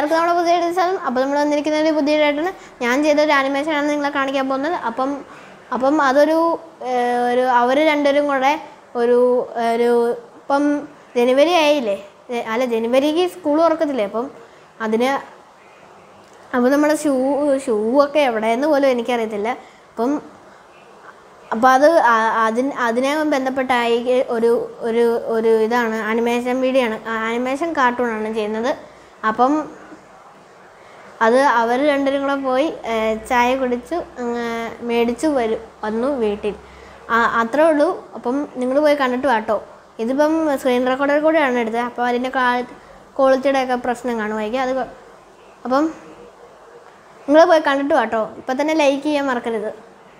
എല്ലാവർക്കും നമ്മുടെ പുതിയ ദിവസം അപ്പോൾ നമ്മൾ വന്നിരിക്കുന്ന ഒരു പുതിയതായിട്ടാണ് ഞാൻ ചെയ്ത ഒരു ആനിമേഷനാണ് നിങ്ങളെ കാണിക്കാൻ പോകുന്നത് അപ്പം അപ്പം അതൊരു ഏഹ്, ഒരു അവർ രണ്ടുപേരും കൂടെ ഒരു ഒരു ഇപ്പം ജനുവരി ആയില്ലേ ഏ, അല്ല ജനുവരിക്ക് സ്കൂൾ തുറക്കത്തില്ലേ അപ്പം അതിന് അപ്പോൾ നമ്മുടെ ഷൂ ഷൂ ഒക്കെ എവിടെയെന്ന് പോലും എനിക്കറിയത്തില്ല അപ്പം അപ്പോൾ അത് ആ- അതിന് അതിനെ ബന്ധപ്പെട്ടായി ഒരു ഒരു ഒരു ഇതാണ് ആനിമേഷൻ വീഡിയോ ആണ് ആനിമേഷൻ കാർട്ടൂണാണ് ചെയ്യുന്നത് അപ്പം അത് അവർ രണ്ടുപേരും കൂടെ പോയി ഏഹ്, ചായ കുടിച്ചു അങ്ങ് മേടിച്ചു വരും വന്നു വീട്ടിൽ ആ, അത്രേ ഉള്ളൂ അപ്പം നിങ്ങൾ പോയി കണ്ടിട്ട് വാട്ടോ ഇതിപ്പം സ്ക്രീൻ റെക്കോർഡർ കൂടെയാണ് എടുത്തത് അപ്പോൾ അതിൻ്റെ ക്വാളിറ്റിയുടെ ഒക്കെ പ്രശ്നം കാണുമായിരിക്കും അത് കൊ- അപ്പം നിങ്ങൾ പോയി കണ്ടിട്ട് വാട്ടോ ഇപ്പം തന്നെ ലൈക്ക് ചെയ്യാൻ മറക്കരുത്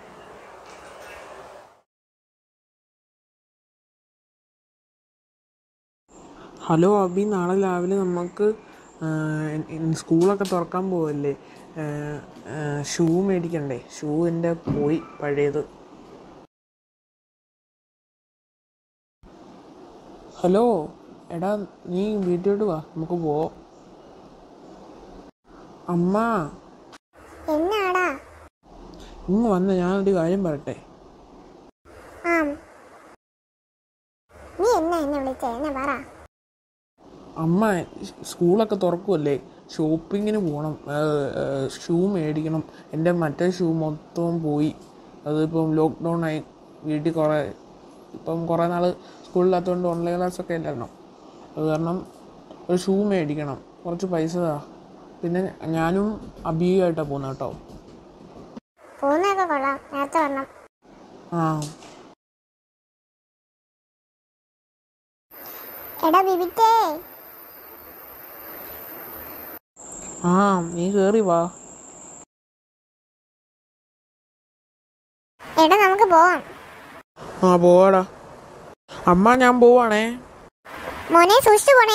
ഹലോ അബി നാളെ രാവിലെ നമുക്ക് ആ, ഇൻ- സ്കൂളൊക്കെ തുറക്കാൻ പോവല്ലേ ആ, ആ, ഷൂ മേടിക്കണ്ടേ ഷൂ എൻ്റെ പോയി പഴയത് ഹലോ എടാ നീ വീട്ടിലോട്ട് വാ നമുക്ക് പോവാം അമ്മ എന്നാടാ ഇങ്ങ് വന്ന ഞാനൊരു കാര്യം പറയട്ടെ ആം നീ എന്നാ എന്നെ വിളിച്ചേ എന്നാ പറ അമ്മ സ്കൂളൊക്കെ തുറക്കുമല്ലേ ഷോപ്പിങ്ങിന് പോകണം ഷൂ മേടിക്കണം എൻ്റെ മറ്റേ ഷൂ മൊത്തം പോയി അതിപ്പം ലോക്ക്ഡൗൺ ആയി വീട്ടിൽ കുറേ ഇപ്പം കുറേ നാൾ സ്കൂളില്ലാത്തതുകൊണ്ട് ഓൺലൈൻ ക്ലാസ്സൊക്കെ അല്ലായിരുന്നു അത് കാരണം ഒരു ഷൂ മേടിക്കണം കുറച്ച് പൈസ താ പിന്നെ ഞാനും അബിയുമായിട്ടാണ് പോകുന്നത് കേട്ടോ പോകുന്നതൊക്കെ കൊള്ളാം നേരത്തെ വരണം ആ എടാ ബിബിറ്റേ ആ നീ കയറി വാ എടാ നമുക്ക് പോവാം ആ പോവാടാ അമ്മ ഞാൻ പോവാണേ മോനെ സൂക്ഷിച്ചു പോണേ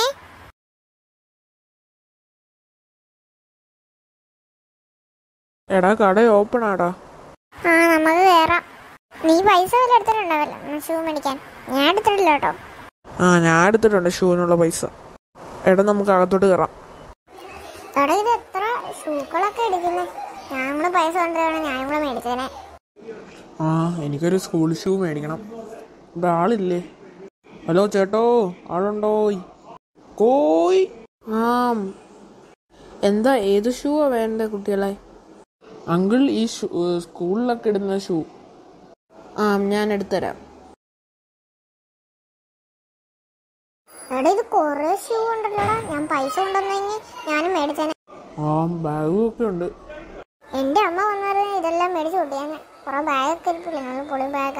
എടാ കട ഓപ്പൺ ആടാ ആ നമുക്ക് കയറാം നീ പൈസ വല്ല എടുത്തിട്ടുണ്ടാവല്ലോ ഷൂ മേടിക്കാൻ ഞാൻ എടുത്തിട്ടില്ല കേട്ടോ ആ ഞാൻ എടുത്തിട്ടുണ്ട് ഷൂവിനുള്ള പൈസ എടാ നമുക്ക് അകത്തോട്ട് കയറാം എടാ ഇത് എത്ര ഷൂക്കളൊക്കെ എടുക്കുന്നത് ഞാൻ കൂടെ പൈസ കൊണ്ടുവരണം ഞാൻ കൂടെ മേടിച്ചേനെ ആ എനിക്കൊരു സ്കൂൾ ഷൂ മേടിക്കണം ഇവിടെ ആളില്ലേ ഹലോ ചേട്ടോ ആളുണ്ടോയ് കോയ് ആ എന്താ ഏത് ഷൂവാ വേണ്ടത് കുട്ടികളെ അങ്കിൾ ഈ ഷൂ സ്കൂളിലൊക്കെ ഇടുന്ന ഷൂ ആ ഞാൻ എടുത്തുതരാം എടാ ഇത് കുറേ ഷൂ ഉണ്ടല്ലോടാ ഞാൻ പൈസ കൊണ്ടുവന്നെങ്കിൽ ഞാനും മേടിച്ചേനെ ആ ബാഗും ഒക്കെ ഉണ്ട് എന്റെ അമ്മ വന്നാൽ ഇതെല്ലാം മേടിച്ചു കൂട്ടിയാൽ കുറെ ബാഗൊക്കെ ഇരിപ്പില്ല നല്ല പൊളി ബാഗാ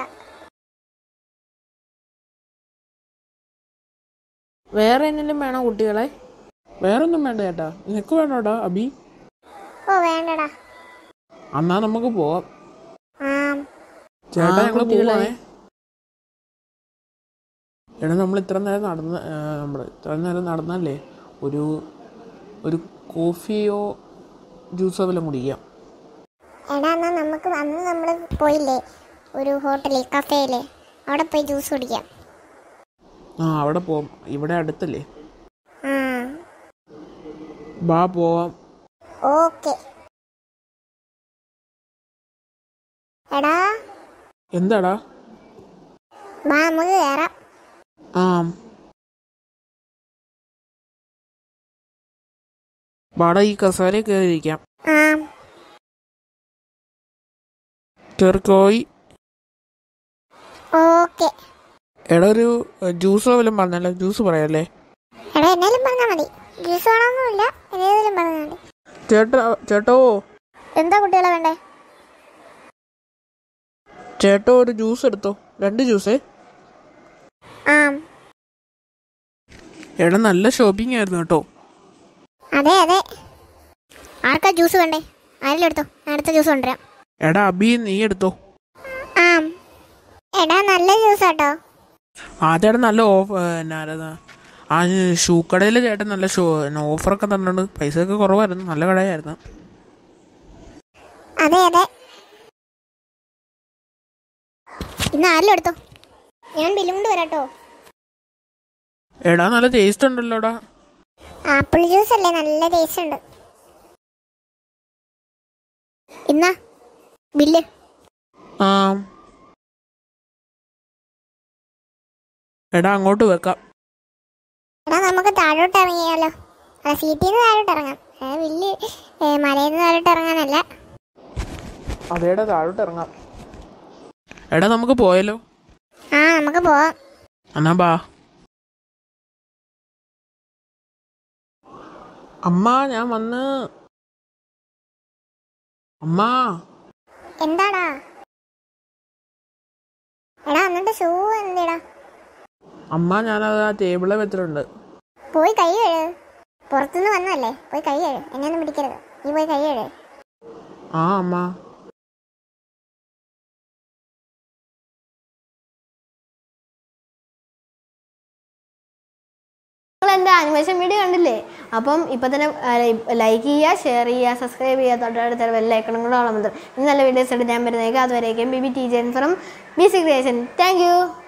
വേറെ എന്തെങ്കിലും വേണോ കുട്ടികളെ വേറൊന്നും വേണ്ട ചേട്ടാ നിനക്ക് വേണോടാ അബി ഓ വേണ്ടടാ എന്നാ നമുക്ക് പോവാം ആ ചേട്ടാ ആ, ഞങ്ങള് കുട്ടികളെ. പോവാണേ എടാ നമ്മൾ ഇത്ര നേരം നടന്ന് നമ്മൾ ഇത്ര നേരം നടന്നല്ലേ ഒരു ഒരു കോഫിയോ ജ്യൂസോ വല്ലതും കുടിക്കാം എടാ എന്നാ നമുക്ക് അന്ന് നമ്മൾ പോയില്ലേ ഒരു ഹോട്ടലിൽ കഫേയില് അവിടെ പോയി ജ്യൂസ് കുടിക്കാം ആ അവിടെ പോവാം ഇവിടെ അടുത്തല്ലേ ആ ബാ പോവാം ഓക്കെ എടാ എന്താടാ വാ നമുക്ക് കയറാം ആ ബാടാ ഈ കസേരയിൽ കയറിയിരിക്കാം ആ ചെറുക്കോയി ഓക്കെ എടാ ഒരു ജ്യൂസോ വല്ലതും പറഞ്ഞല്ലോ ജ്യൂസ് പറയാല്ലേ എടാ എന്നേലും പറഞ്ഞാൽ മതി ജ്യൂസ് വേണമെന്നില്ല എന്നേലും പറഞ്ഞാൽ മതി ചേട്ടാ ചേട്ടോ എന്താ കുട്ടികളെ വേണ്ടേ ചേട്ടോ ഒരു ജ്യൂസ് എടുത്തോ രണ്ട് ജ്യൂസേ ആ എടാ നല്ല ഷോപ്പിംഗ് ആയിരുന്നു കേട്ടോ അതെ അതെ ആർക്കാ ജ്യൂസ് വേണ്ടേ ആരെങ്കിലും എടുത്തോ ഞാൻ അടുത്ത ജ്യൂസ് കൊണ്ടുവരാം എടാ അബി നീ എടുത്തോ ആ എടാ നല്ല ജ്യൂസ് കേട്ടോ ആ ചേട്ടൻ നല്ല ഓഫ് എന്നാരതാ ആ ഷൂ കടയിലെ ചേട്ടൻ നല്ല ഷോ ഓഫറൊക്കെ തന്നിട്ടുണ്ട് പൈസയൊക്കെ കുറവായിരുന്നു നല്ല കടയായിരുന്നു അതെ അതെ ഇന്ന് ആരെങ്കിലും എടുത്തോ ഞാൻ ബില്ലും കൊണ്ട് വരാട്ടോ എടാ നല്ല ടേസ്റ്റ് ഉണ്ടല്ലോടാ ആപ്പിൾ ജ്യൂസ് അല്ലേ നല്ല ടേസ്റ്റ് ഉണ്ട് ഇന്നാ ബില്ല് ആ എടാ അങ്ങോട്ട് വെക്കാം എടാ നമുക്ക് താഴോട്ട് ഇറങ്ങിയാലോ അല്ല സീറ്റിൽ നിന്ന് താഴോട്ട് ഇറങ്ങാം ഏ, ബില്ല് ഏ, മലയിൽ നിന്ന് താഴോട്ട് ഇറങ്ങാനല്ല അതേടാ താഴോട്ട് ഇറങ്ങാം എടാ നമുക്ക് പോയാലോ ആ നമുക്ക് പോവാം എന്നാ ബാ അമ്മ ഞാൻ വന്ന് അമ്മ എന്താടാ എടാ എന്നിട്ട് ഷൂ എന്തിടാ അമ്മ ഞാനത് ആ ടേബിളിൽ വെച്ചിട്ടുണ്ട് പോയി കൈ കഴുക പുറത്തുനിന്ന് വന്നല്ലേ പോയി കൈ കഴുക എന്നെ ഒന്നും പിടിക്കരുത് നീ പോയി കൈ കഴുക ആ അമ്മ നിങ്ങൾ എൻ്റെ ആനിമേഷൻ വീഡിയോ കണ്ടില്ലേ അപ്പം ഇപ്പം തന്നെ ലൈക്ക് ചെയ്യുക ഷെയർ ചെയ്യുക സബ്സ്ക്രൈബ് ചെയ്യുക തൊട്ടടുത്ത ബെല്ലൈക്കണും കൂടെ ഓളം ഇന്ന് നല്ല വീഡിയോസ് ആയിട്ട് ഞാൻ വരുന്നേക്കാം അതുവരേക്കും ബി ബി ടി ജെൻ from B C creation thank U